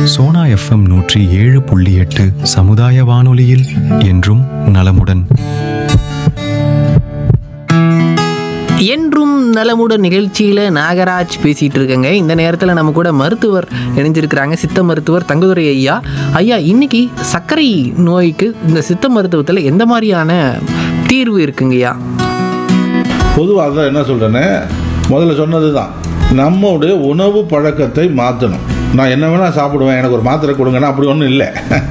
Sona FM நூற்றி ஏழு புள்ளி எட்டு சமுதாய வானொலியில் என்றும் நலமுடன் என்றும் நலமுடன் நிகழ்ச்சியில் நாகராஜ் பேசிகிட்டு இருக்கேங்க இந்த நேரத்தில் நம்ம கூட மருத்துவர் இணைஞ்சிருக்கிறாங்க சித்த மருத்துவர் தங்கதுரை ஐயா ஐயா இன்னைக்கு சர்க்கரை நோய்க்கு இந்த சித்த மருத்துவத்தில் எந்த மாதிரியான தீர்வு இருக்குங்கய்யா பொதுவாக தான் என்ன சொல்கிறேன்னு முதல்ல சொன்னது தான் நம்முடைய உணவு பழக்கத்தை மாற்றணும் நான் என்ன வேணால் சாப்பிடுவேன் எனக்கு ஒரு மாத்திரை கொடுங்கன்னா அப்படி ஒன்றும் இல்லை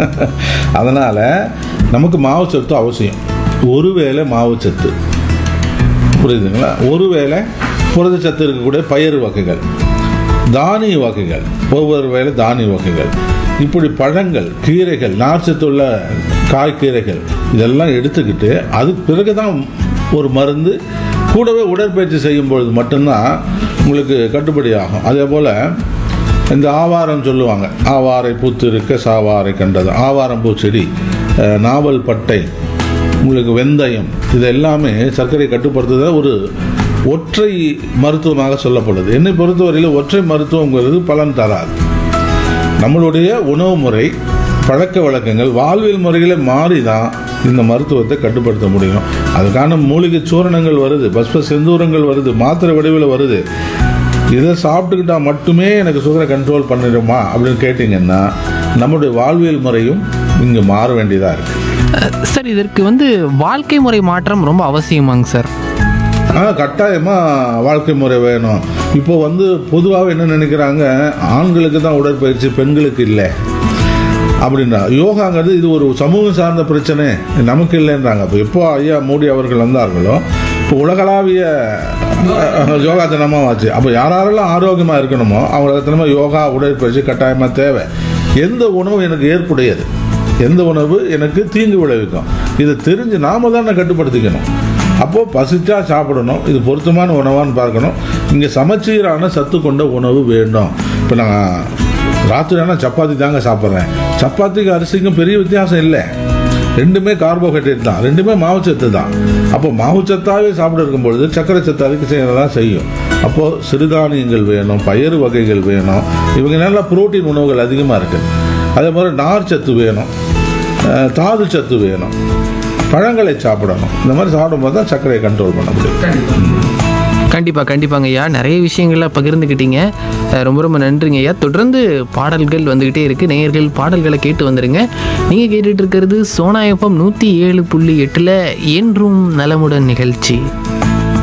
அதனால் நமக்கு மாவு சத்து அவசியம் ஒருவேளை மாவு சத்து புரியுதுங்களா ஒருவேளை புரதச்சத்து இருக்கக்கூடிய பயிறு வகைகள் தானிய வகைகள் ஒவ்வொரு வேளை தானிய வகைகள் இப்படி பழங்கள் கீரைகள் நார்ச்சத்துள்ள காய்கீரைகள் இதெல்லாம் எடுத்துக்கிட்டு அதுக்கு பிறகு தான் ஒரு மருந்து கூடவே உடற்பயிற்சி செய்யும் பொழுது மட்டும்தான் உங்களுக்கு கட்டுப்படி ஆகும் அதே போல் இந்த ஆவாரம் சொல்லுவாங்க ஆவாரை பூத்து இருக்க சாவாரை கண்டது ஆவாரம் பூச்செடி அஹ், நாவல் பட்டை உங்களுக்கு வெந்தயம் இது எல்லாமே சர்க்கரை கட்டுப்படுத்துகிற ஒரு ஒற்றை மருத்துவமாக சொல்லப்படுது என்னை பொறுத்தவரையில் ஒற்றை மருத்துவங்கிறது பலன் தராது நம்மளுடைய உணவு முறை பழக்க வழக்கங்கள் வாழ்வியல் முறைகளை மாறி தான் இந்த மருத்துவத்தை கட்டுப்படுத்த முடியும் அதுக்கான மூலிகை சூரணங்கள் வருது பஸ்ப செந்தூரங்கள் வருது மாத்திரை வடிவில் வருது இதை சாப்பிட்டுக்கிட்டா மட்டுமே எனக்கு சுகரை கண்ட்ரோல் பண்ணிடுமா அப்படின்னு கேட்டிங்கன்னா நம்முடைய வாழ்வியல் முறையும் இங்கே மாற வேண்டியதாக இருக்குது அஹ், சார் இதற்கு வந்து வாழ்க்கை முறை மாற்றம் ரொம்ப அவசியமாங்க சார் ஆ கட்டாயமாக வாழ்க்கை முறை வேணும் இப்போ வந்து பொதுவாகவே என்ன நினைக்கிறாங்க ஆண்களுக்கு தான் உடற்பயிற்சி பெண்களுக்கு இல்லை அப்படின்றா யோகாங்கிறது இது ஒரு சமூகம் சார்ந்த பிரச்சனை நமக்கு இல்லைன்றாங்க இப்போ எப்போ ஐயா மோடி அவர்கள் வந்தார்களோ இப்போ உலகளாவிய அஹ், யோகா தினமாக ஆச்சு அப்போ யாரெல்லாம் ஆரோக்கியமாக இருக்கணுமோ அவங்களுக்கு தினமும் யோகா உடற்பயிற்சி கட்டாயமாக தேவை எந்த உணவு எனக்கு ஏற்புடையது எந்த உணவு எனக்கு தீங்கு விளைவிக்கும் இதை தெரிஞ்சு நாம தானே கட்டுப்படுத்திக்கணும் அப்போது பசிச்சா சாப்பிடணும் இது பொருத்தமான உணவான்னு பார்க்கணும் இங்கே சமச்சீரான சத்து கொண்ட உணவு வேண்டும் இப்போ நான் ராத்திரி ஆனால் சப்பாத்தி தாங்க சாப்பிட்றேன் சப்பாத்திக்கு அரிசிக்கும் பெரிய வித்தியாசம் இல்லை ரெண்டுமே கார்போஹைட்ரேட் தான் ரெண்டுமே மாவுச்சத்து தான் அப்போ மாவுச்சத்தாவே சாப்பிட இருக்கும் பொழுது சர்க்கரை சத்து அதுக்கு செய்யறதான் செய்யும் அப்போது சிறுதானியங்கள் வேணும் பயிறு வகைகள் வேணும் இவங்க நல்லா புரோட்டீன் உணவுகள் அதிகமாக இருக்குது அதே மாதிரி நார் சத்து வேணும் அஹ், தாது சத்து வேணும் பழங்களை சாப்பிடணும் இந்த மாதிரி சாப்பிடும்போது தான் சர்க்கரையை கண்ட்ரோல் பண்ண முடியும் கண்டிப்பாக கண்டிப்பாங்க ஐயா நிறைய விஷயங்களை பகிர்ந்துக்கிட்டீங்க அஹ், ரொம்ப ரொம்ப நன்றிங்க ஐயா தொடர்ந்து பாடல்கள் வந்துக்கிட்டே இருக்குது நேயர்கள் பாடல்களை கேட்டு வந்துடுங்க நீங்கள் கேட்டுட்டு இருக்கிறது சோனா எஃப்எம் நூற்றி ஏழு புள்ளி எட்டில் என்றும் நலமுடன் நிகழ்ச்சி